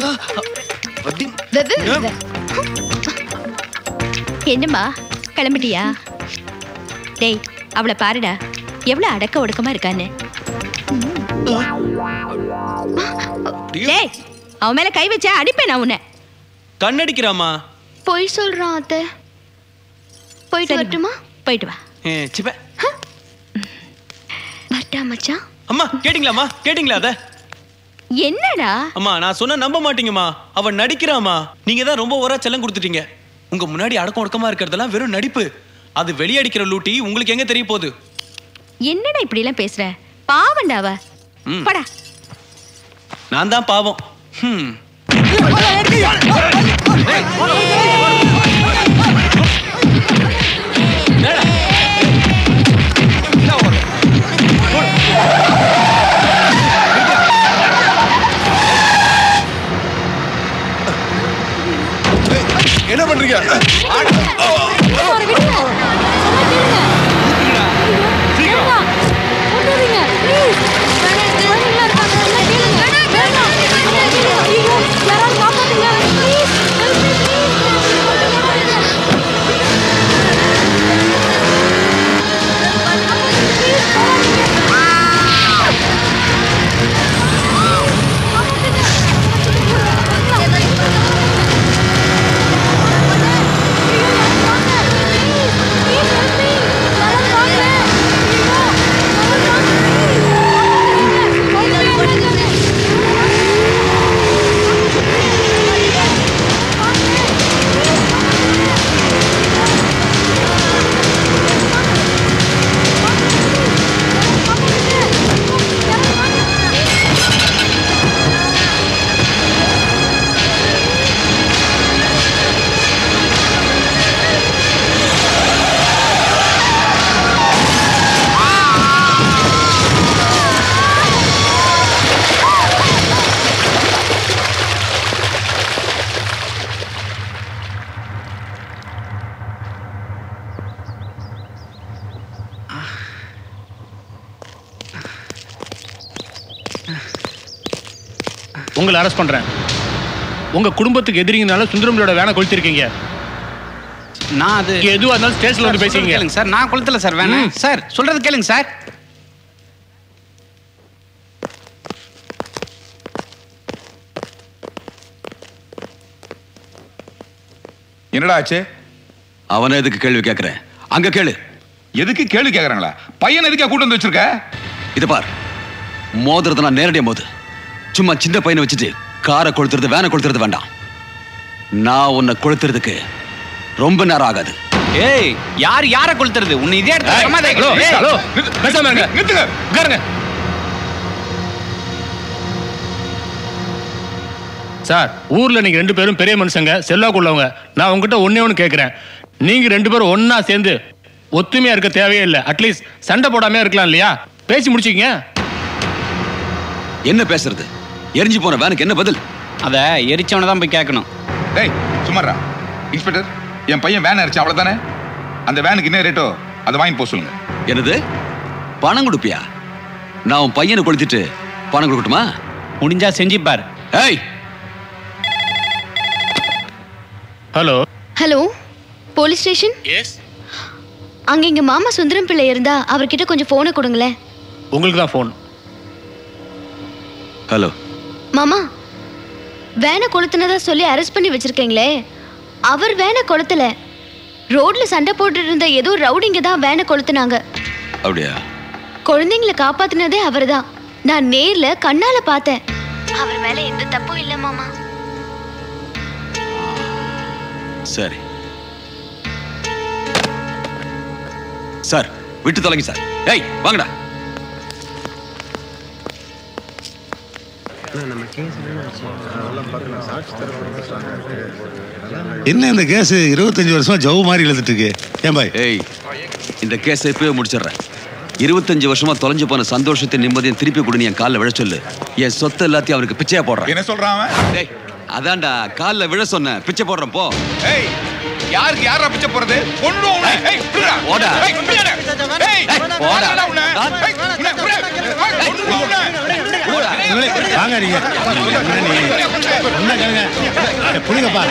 வெ, வெ, வெ, வெ. என்னம்மா கிளம்பிட்டியா டேய் அவளை பாருடா எவ்வளவு அடக்க ஒடுக்கமா இருக்கான்னு டேய் அவன் மேல கை வச்சா அடிப்பேன் நான் உன்னை கண்ணடிக்கிறாமா பொய் சொல்றான் அத்தை போயிட்டு வரட்டுமா போயிட்டு வா ஏ, சிப்ப வரட்டா மச்சான் அம்மா கேட்டிங்களாம்மா கேட்டிங்களா அத என்னடா அம்மா நான் சொன்னா நம்ப மாட்டீங்கம்மா அவன் நடிக்கிறாமா நீங்க தான் ரொம்ப ஓரா செல்லம் கொடுத்துட்டீங்க உங்க முன்னாடி அடக்கம் ஒடுக்கமா இருக்கிறதெல்லாம் வெறும் நடிப்பு அது வெளியடிக்கிற லூட்டி உங்களுக்கு எங்க தெரிய போகுது என்னடா இப்படி எல்லாம் பேசுற பாவண்டா அவ ம். படா நான் தான் பாவம் ஹம். என்ன பண்றீங்க உங்களை அரெஸ்ட் பண்றேன் உங்க குடும்பத்துக்கு எதிரிங்கனால சுந்தரம்லோட வேனை கொளுத்திருக்கீங்க நான் அது எதுவா இருந்தாலும் ஸ்டேஷன்ல வந்து சொல்றது பேசிங்க கேளுங்க சார் நான் கொளுத்தல சார் வேணாம் சார் சொல்றது கேளுங்க சார் என்னடா ஆச்சு அவனை எதுக்கு கேள்வி கேட்கிறேன் அங்க கேளு எதுக்கு கேள்வி கேக்குறாங்களா பையன் எதுக்கா கூட்டு வந்து வச்சிருக்க இது பார் மோதுறது நான் நேரடியா மோது சும்மா சின்ன பையனை வச்சுட்டு காரை கொளுத்துறது வேனை கொளுத்துறது வேண்டாம் நான் உன்னை கொளுத்துறதுக்கு ரொம்ப நேரம் ஆகாது ஏய் யார் யாரை கொளுத்துறது உன்னை இதே இடத்துல ஏய், சமாதி ஹலோ, ஏய், ஹலோ, பேசாம இருங்க. நிறுத்துங்க உட்காருங்க சார் ஊர்ல நீங்க ரெண்டு பேரும் பெரிய மனுஷங்க செல்வாக்கு உள்ளவங்க நான் உங்ககிட்ட ஒண்ணே ஒன்று கேட்கிறேன் நீங்க ரெண்டு பேரும் ஒண்ணா சேர்ந்து ஒத்துமையா இருக்க தேவையே இல்லை அட்லீஸ்ட் சண்டை போடாம இருக்கலாம் இல்லையா பேசி முடிச்சிக்கங்க என்ன பேசுறது எரிஞ்சு போன வேனுக்கு என்ன பதில் அத எரிச்சவனை தான் போய் கேட்கணும் டேய் சும்மாரா இன்ஸ்பெக்டர் என் பையன் வேன் அடிச்சான் அவ்வளவுதானே அந்த வேனுக்கு என்ன ரேட்டோ அதை வாங்கி போக சொல்லுங்க என்னது பணம் கொடுப்பியா நான் உன் பையனை கொளுத்திட்டு பணம் கொடுக்கட்டுமா முடிஞ்சா செஞ்சுப்பார் ஏய் hello hello police station yes அங்க எங்க மாமா சுந்தரம் பிள்ளை இருந்தா அவர்கிட்ட கொஞ்சம் போனை கொடுங்களேன் உங்களுக்கு தான் ஃபோன் ஹலோ மாமா வேனை கொளுத்துனதா சொல்லி அரெஸ்ட் பண்ணி வச்சிருக்கீங்களே அவர் வேனை கொளுத்தல ரோட்ல சண்டை போட்டுட்டு இருந்த ஏதோ ரவுடிங்க தான் வேனை கொளுத்துனாங்க அப்படியா குழந்தைங்களை காப்பாத்துனதே அவர்தான் நான் நேர்ல கண்ணால பார்த்தேன் அவர் மேல எந்த தப்பும் இல்ல மாமா சரி சார் விட்டு தொலைங்க சார் ஏய் வாங்கடா என்ன இந்த கேஸ் இருபத்தஞ்சு வருஷமா ஜவு மாதிரி இழுத்துட்டு இருக்கு ஏன் பாய் ஏய் இந்த கேஸை இப்பவே முடிச்சிடுறேன் இருபத்தஞ்சு வருஷமா தொலைஞ்சு போன சந்தோஷத்தை நிம்மதியும் திருப்பி கொடுன்னு என் காலில் விழ சொல்லு என் சொத்து எல்லாத்தையும் அவருக்கு பிச்சையா போடுறேன் என்ன சொல்றான் அவன் டேய் அதான்டா காலில் விழ சொன்னேன் பிச்சை போடுறேன் போ ஏய் யாருக்கு யாரா பிச்சை போறது கொன்னுடுவோம் உன்னை. ஏய் விடுடா. போடா. ஏய், விடுடா. ஏய், ஏய், போடா. விடுடா உன்னை. ஏய், உன்னை, விடு. ஏய், கொன்னுடுவோம் உன்னை. போடா. ஏய், முதலாளி, வாங்க நீங்க என்ன நீ? என்ன கேளுங்க ஏய், புரியுங்கப்பா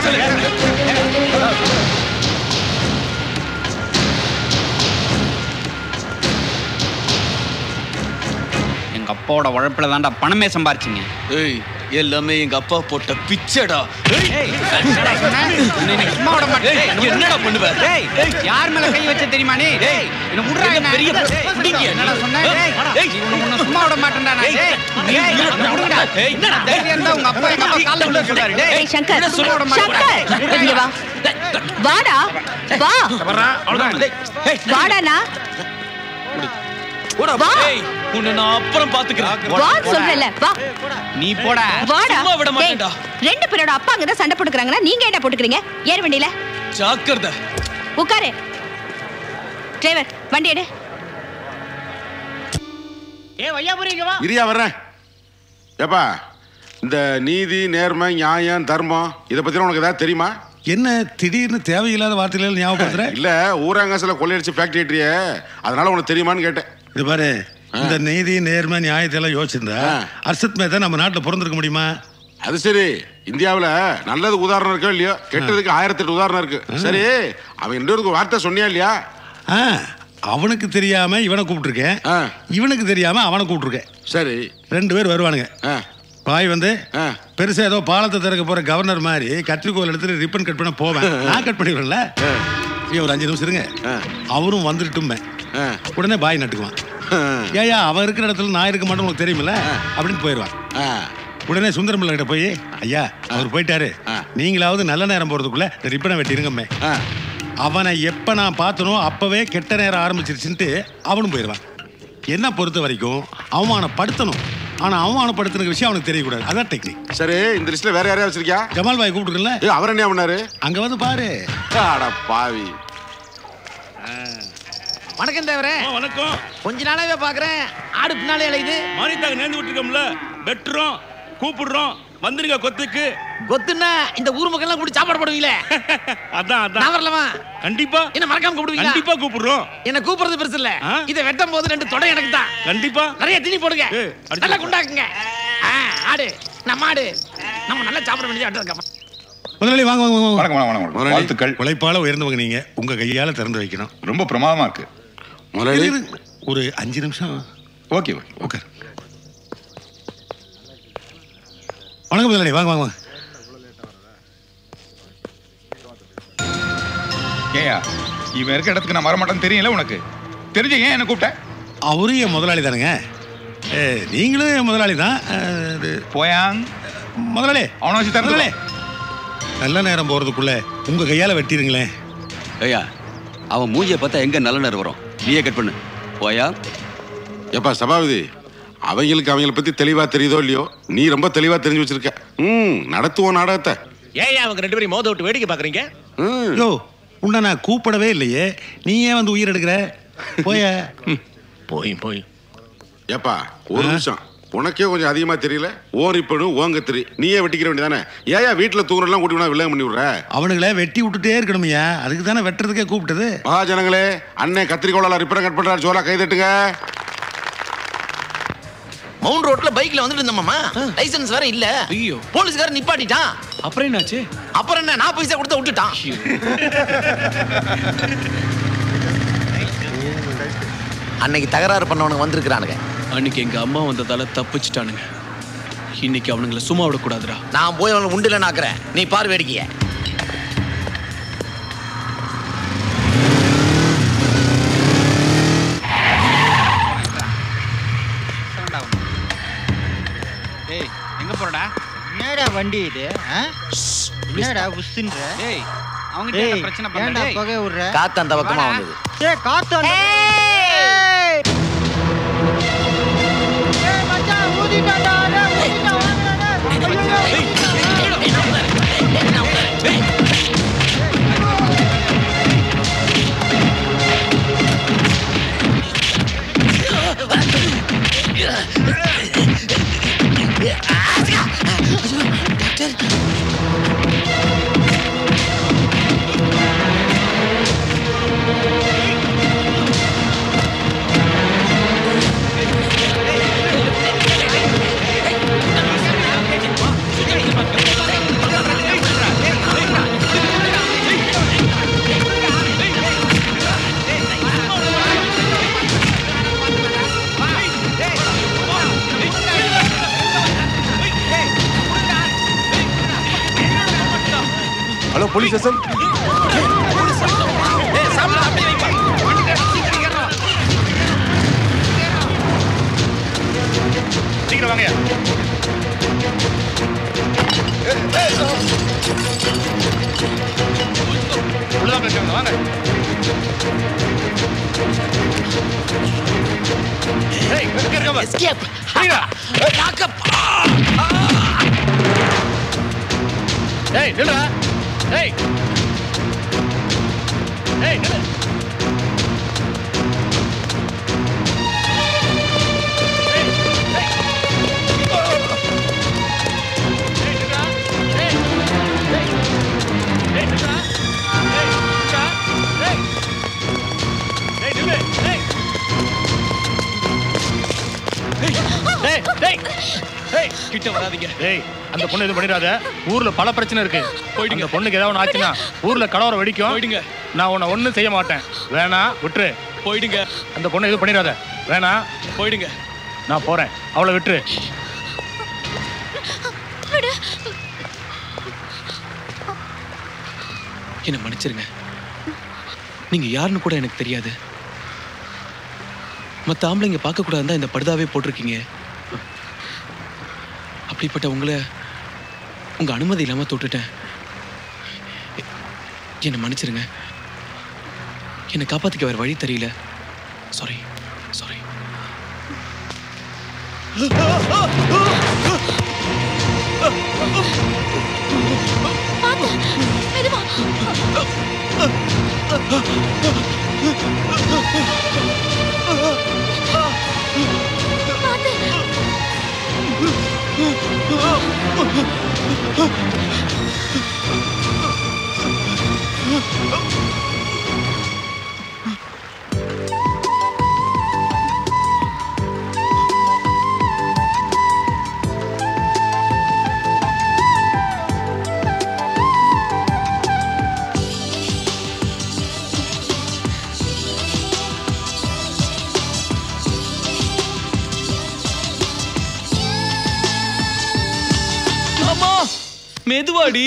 எங்க அப்பாவோட உழைப்புல தான்டா பணமே சம்பாரிச்சிங்க ஏய் எல்லாமே எங்க அப்பா போட்ட பிச்சடா உன்னை இன்னைக்கு சும்மா விட மாட்டேன் ஏய், டேய், என்னடா பண்ணுவ? டேய், யார் மேல கை வச்ச தெரியுமா நீ டேய், என்ன விட்றா என்ன என்ன பெரிய டேய், புடிங்க. என்னடா சொன்ன டேய் டேய். நீ உன்னை- உன்னை சும்மா விட மாட்டேன்டா நான் ஏய், டேய் நீ டேய், என்னடா என்னை விடுங்கடா. ஏய், என்னடா? தைரியம் இருந்தா உங்க அப்பா எங்க அப்பா கால்ல விழுந்து சொல்றாரு டேய் ஏய் சங்கர் என்ன சொல்ல விட மாட்டேன். சங்கர் இங்க வா வாடா வா வாடாண்ணா வா ஏய் உன்னை நான் அப்புறம் பாத்துக்கிறேன் வா சொல்றல வா நீ போடா வாடா சும்மா விட டேய், மாட்டேன்டா. ரெண்டு பேரோட அப்பா அங்க தான் சண்டை போட்டுக்கறாங்கன்னா நீங்க என்ன போட்டுக்கிறீங்க ஏற வண்டியில ஜாக்கிரதை உட்காரு டிரைவர் வண்டி எடு இரியா வர்றேன் ஏப்பா இந்த நீதி நேர்மை நியாயம் தர்மம் இதை பத்தி உனக்கு ஏதாவது தெரியுமா என்ன திடீர்னு தேவையில்லாத வார்த்தைகள் ஞாபகப்படுத்துற இல்ல ஊராங்காசுல கொள்ளையடிச்சு ஃபேக்டரி அதனால உனக்கு தெரியுமான்னு கேட்டேன் இது பாரு இந்த நீதி நேர்மை நியாயத்தை எல்லாம் யோசிச்சிருந்தா ஆ. அர்ஷத் மேத்தா நம்ம நாட்டுல பிறந்திருக்க முடியுமா அது சரி இந்தியாவுல நல்லது உதாரணம் இருக்கோ இல்லையோ கெட்டதுக்கு ஆயிரத்தி எட்டு உதாரணம் இருக்கு சரி அவன் ரெண்டு பேருக்கு வார்த்தை சொன்னியா இல்லையா ஆ, அவனுக்கு தெரியாம இவனை கூப்பிட்டுருக்கேன் ஆ. இவனுக்கு தெரியாம அவனை கூப்பிட்டுருக்கேன் சரி ரெண்டு பேர் வருவானுங்க ஆ, பாய் வந்து ஆ. பெருசா ஏதோ பாலத்தை திறக்க போற கவர்னர் மாதிரி கத்திரிக்கோல் எடுத்துட்டு ரிப்பன் கட் பண்ண போவேன் நான் கட் பண்ணிடுவேன்ல ஏன் ஒரு அஞ்சு நிமிஷம் இருங்க ஆ. அவரும் வந்துட்டுமே ஆ. உடனே பாய் நட்டுக்குவான் ஏயா அவன் இருக்கிற இடத்துல நான் இருக்க மாட்டேன் உனக்கு தெரியுமில்ல அப்படின்னு போயிடுவான் ஆ. உடனே சுந்தரம் பிள்ளை கிட்ட போய் ஐயா அவர் போயிட்டாரு ஆ. நீங்களாவது நல்ல நேரம் போறதுக்குள்ள இந்த ரிப்பனை வெட்டிருங்கம்மே ஆ. அவனை எப்ப நான் பார்த்தனோ அப்பவே கெட்ட நேரம் ஆரம்பிச்சிருச்சுன்ட்டு அவனும் போயிடுவான் என்ன பொறுத்த வரைக்கும் அவமானப்படுத்தணும் ஆனா அவமானப்படுத்தின விஷயம் அவனுக்கு தெரியக்கூடாது அதான் டெக்னிக் சரி இந்த லிஸ்ட்ல வேற யாரையா வச்சிருக்கியா ஜமால் பாய் கூப்பிட்டுருக்கல ஏய், அவர் என்ன பண்ணாரு அங்க வந்து பாரு அட பாவி வணக்கம் தேவரே வணக்கம் கொஞ்ச நாளாவே பாக்குறேன் ஆடு பின்னாலே அலையுது மானிட்டாங்க நேர்ந்து விட்டுருக்கோம்ல வெட்டுறோம் கூப்பிடுறோம் வந்துருங்க கொத்துக்கு கொத்துன்னா இந்த ஊர் மக்கள் எல்லாம் கூட்டி சாப்பாடு போடுவீங்களே அதான் நான் அதான் வரலாமா கண்டிப்பா என்ன மறக்காம கூப்பிடுவீங்களா கண்டிப்பா கூப்பிடுறோம் என்ன கூப்பிடுறது பெருசு இல்ல ஆ? இதை வெட்டும் போது ரெண்டு தொடை எனக்கு தான் கண்டிப்பா நிறைய தீனி போடுங்க ஏய், அடிச்சு நல்லா போ. குண்டாக்குங்க ஆ, ஆடு நம்ம ஆடு நம்ம நல்லா சாப்பிட வேண்டியது ஆட்டு இருக்கோம் முதலாளி வாங்க வாங்க வாங்க வணக்கம் வணக்கம் வணக்கம் முதலாளி. வாழ்த்துக்கள் உழைப்பால உயர்ந்தவங்க நீங்க உங்க கையால திறந்து வைக்கணும் ரொம்ப பிரமாதமா இருக்கு முதலாளி இரு, இரு. ஒரு அஞ்சு நிமிஷம் ஓகே ஓகே உட்கார் வணக்கம் முதலாளி வாங்க வாங்க வாங்க ஏயா இவன் இருக்க இடத்துக்கு நான் வரமாட்டேன்னு தெரியல உனக்கு தெரிஞ்ச ஏன் என்ன கூப்பிட்ட அவரும் என் முதலாளி தானுங்க ஏ, நீங்களும் என் முதலாளி தான் அஹ், இது, போயாங் முதலாளி அவனை வச்சு தரல முதலாளி நல்ல நேரம் போறதுக்குள்ள உங்க கையால வெட்டிருங்களேன் ஐயா அவன் மூஞ்சியை பார்த்தா எங்க நல்ல நேரம் வரும் நீயே கட் பண்ணு போயா ஏப்பா சபாபதி அவங்களுக்கு அவங்கள பத்தி தெளிவா தெரியுதோ இல்லையோ நீ ரொம்ப தெளிவா தெரிஞ்சு வச்சிருக்க ம் நடத்துவோம் நாடகத்தை ஏன் அவங்க ரெண்டு பேரும் மோத விட்டு வேடிக்கை பாக்குறீங்க ம். யோ உன்னை நான் கூப்பிடவே இல்லையே நீ ஏன் வந்து உயிர் எடுக்கிற போய போய் போய் ஏப்பா ஒரு நிமிஷம் உனக்கே கொஞ்சம் அதிகமா தெரியல ஓரிப்பனு ஓங்கத்திரி நீயே வெட்டிக்கிற வேண்டியதானே ஏயா வீட்டுல தூங்குறலாம் கூட்டி வேணா வில்லகம் பண்ணி விடுற அவனுங்கள வெட்டி விட்டுட்டே இருக்கணுமையா அதுக்கு தானே வெட்டுறதுக்கே கூப்பிட்டது மகாஜனங்களே அண்ணன் கத்திரிக்கோளால ரிப்பரம் கட் பண்றாரு ஜோலா கை தட்டுங்க மவுண்ட் ரோட்ல பைக்ல வந்துட்டு இருந்தோமாமா லைசென்ஸ் வேற இல்ல ஐயோ. போலீஸ்காரன் நிப்பாட்டிட்டான் அப்புறம் என்னாச்சு அப்புறம் என்ன நான் பைசா கொடுத்து விட்டுட்டான் அன்னைக்கு தகராறு பண்ணவனுங்க வந்திருக்கிறானுங்க அன்னைக்கு எங்க அம்மா வந்ததால தப்பிச்சிட்டானுங்க இன்னைக்கு அவனுங்கள சும்மா விடக்கூடாதுடா நான் போய் அவனை உண்டுல நாக்குறேன் நீ பாரு வேடிக்கைய டேய் எங்க போறடா என்னடா வண்டி இது ஆ? என்னடா உஸ்ஸுன்ற டேய் அவங்க டேய் பிரச்சனை ஏன்டா பண்ணல டேய் புகை விடுற காத்து அந்த பக்கமா வாடா. வந்தது ஏய் காத்து அந்த ஏய்! ஏய் மச்சான் ஊதிட்டான்டா டேய் ஊதிட்டான் வாங்கடா டேய் ஐயோ ஏய் போலீஸ் ஸ்டேஷன் சீக்கிரம் வாங்க உள்ளதான் பேசுவாங்க வாங்க ஏய், எங்க இருக்க பாரு. புரியுதா? ஏய் நில்லுடா ஏய் ஏய் நில்லு டேய் டேய் டேய் கிட்ட வராதீங்க டேய் அந்த பொண்ணு எதுவும் பண்ணிடாத ஊர்ல பல பிரச்சனை இருக்கு போயிடுங்க அந்த பொண்ணுக்கு ஏதாவது ஒன்று ஆச்சுன்னா ஊர்ல கலவரம் வெடிக்கும் போயிடுங்க நான் உன்னை ஒண்ணும் செய்ய மாட்டேன் வேணா விட்டுரு போயிடுங்க அந்த பொண்ணை எதுவும் பண்ணிடாத வேணா போயிடுங்க நான் போறேன் அவளை விட்டுரு என்ன மன்னிச்சிருங்க நீங்க யாருன்னு கூட எனக்கு தெரியாது மத்த ஆம்பளைங்க பார்க்க கூடாது இந்த படுதாவே போட்டிருக்கீங்க அப்படிப்பட்ட உங்களை உங்க அனுமதி இல்லாம தொட்டுட்டேன் எ- என்னை மன்னிச்சிருங்க என்னை காப்பாத்திக்க வேற வழி தெரியல சாரி சாரி அம்மா மெதுவாடி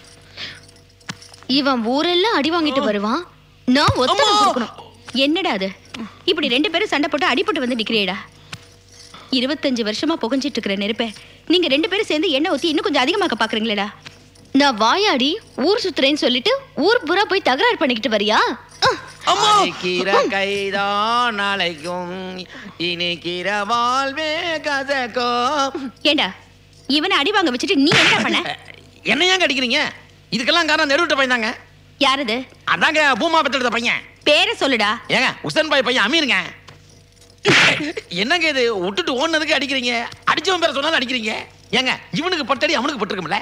இவன் ஊரெல்லாம் அடி வாங்கிட்டு வருவான் நான் ஒத்தனை கொடுக்கணும் என்னடா அது இப்படி ரெண்டு பேரும் சண்டை போட்டு அடிபட்டு வந்து நிக்கிறியேடா இருபத்தஞ்சு வருஷமா புகஞ்சிட்டு இருக்கிற நெருப்பை நீங்க ரெண்டு பேரும் சேர்ந்து எண்ணெய் ஊத்தி இன்னும் கொஞ்சம் அதிகமாக்க பாக்குறீங்களேடா நான் வாயாடி ஊர் சுத்துறேன்னு சொல்லிட்டு ஊர் பூரா போய் தகராறு பண்ணிக்கிட்டு வரியா அடிக்கிற கைதான் நாளைக்கும் இனிக்கிற வாழ்வே கசக்கும் ஏண்டா இவனை அடி வாங்க வச்சுட்டு நீ என்ன பண்ண என்ன ஏங்க அடிக்கிறீங்க இதுக்கெல்லாம் காரணம் நெருவிட்ட பையன் தாங்க யாரது அதாங்க பூமா பெற்றெடுத்த பையன் பேரை சொல்லுடா ஏங்க உசன் பாய் பையன் அமீருங்க என்னங்க இது விட்டுட்டு ஓடுனதுக்கு அடிக்கிறீங்க அடிச்சவன் பேரை சொன்னாலும் அடிக்கிறீங்க ஏங்க இவனுக்கு பட்டடி அவனுக்கு பட்டிருக்கும்ல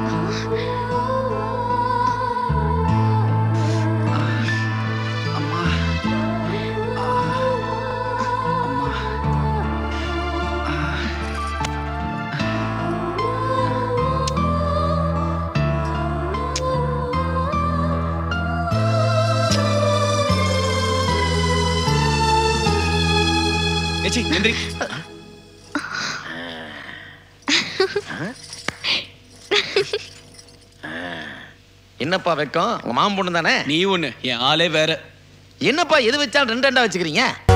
ஏச்சி நன்றி என்னப்பா வெக்கம் உங்க மாமன் பொண்ணு தானே நீ ஒண்ணு என் ஆளே வேற என்னப்பா எது வச்சாலும் ரெண்டு ரெண்டா வச்சுக்கிறீங்க